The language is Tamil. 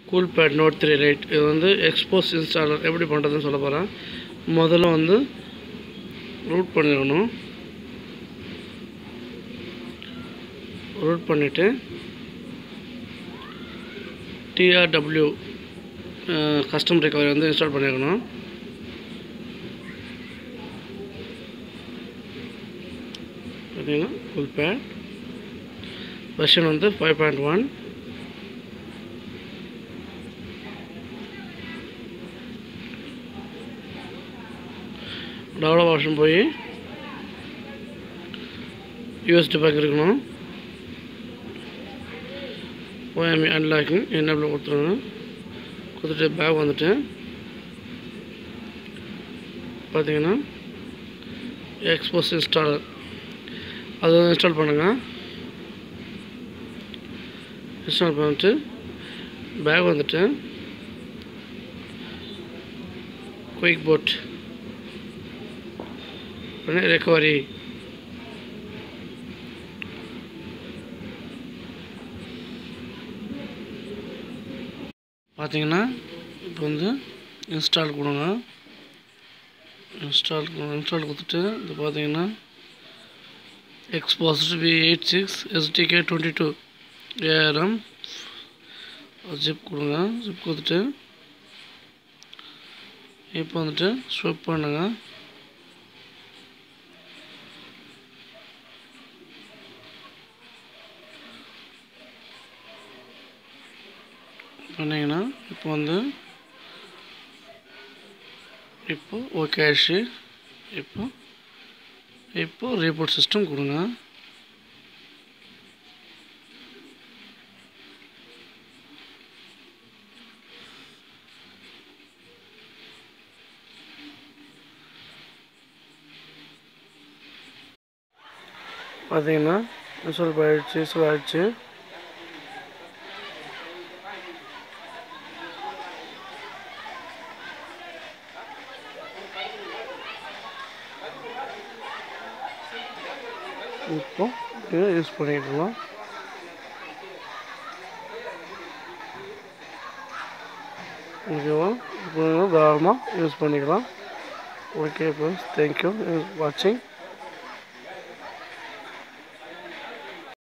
cool Coolpad note three right இது வந்து எக்ஸ்போஸ் இன்ஸ்டாலர் எப்படி பண்ணுறதுன்னு சொல்ல போகிறேன் முதல்ல வந்து ரூட் பண்ணிடணும் ரூட் பண்ணிவிட்டு டிஆர்டபிள்யூ கஸ்டம் ரெக்கவரி வந்து இன்ஸ்டால் பண்ணியிருக்கணும் பார்த்தீங்கன்னா ஃபுல் பேட் வெர்ஷன் வந்து five point one develop option போய் யூஎஸ்டி பேக் இருக்கணும் ஓஎம்இ அன்லாக்கிங் என்னபிள் கொடுத்துருங்க கொடுத்துட்டு பேக் வந்துட்டு பார்த்தீங்கன்னா எக்ஸ்போஸ் இன்ஸ்டாலர் அது இன்ஸ்டால் பண்ணுங்கள் இன்ஸ்டால் பண்ணிட்டு பேக் வந்துட்டு குயிக் போட் உடனே ரெக்கவரி பார்த்தீங்கன்னா இப்போ வந்து இன்ஸ்டால் கொடுங்க இன்ஸ்டால் இன்ஸ்டால் கொடுத்துட்டு இது பார்த்தீங்கன்னா Xposed V eight six SDK twenty two ARM zip கொடுங்க ஜிப் கொடுத்துட்டு இப்போ வந்துட்டு ஸ்விப் பண்ணுங்க பண்ணிங்கன்னா இப்போ வந்து இப்போ ஓகே ஆயிடுச்சு இப்போ இப்போ ரீபோர்ட் சிஸ்டம் கொடுங்க பார்த்தீங்கன்னா இன்ஸ்டால் ஆயிடுச்சு இன்ஸ்டால் ஆயிடுச்சு இப்போ இதை யூஸ் பண்ணிக்கலாம் ஓகேவா இப்போ தாராளமாக யூஸ் பண்ணிக்கலாம் ஓகே ஃப்ரெண்ட்ஸ் தேங்க்யூ வாட்சிங்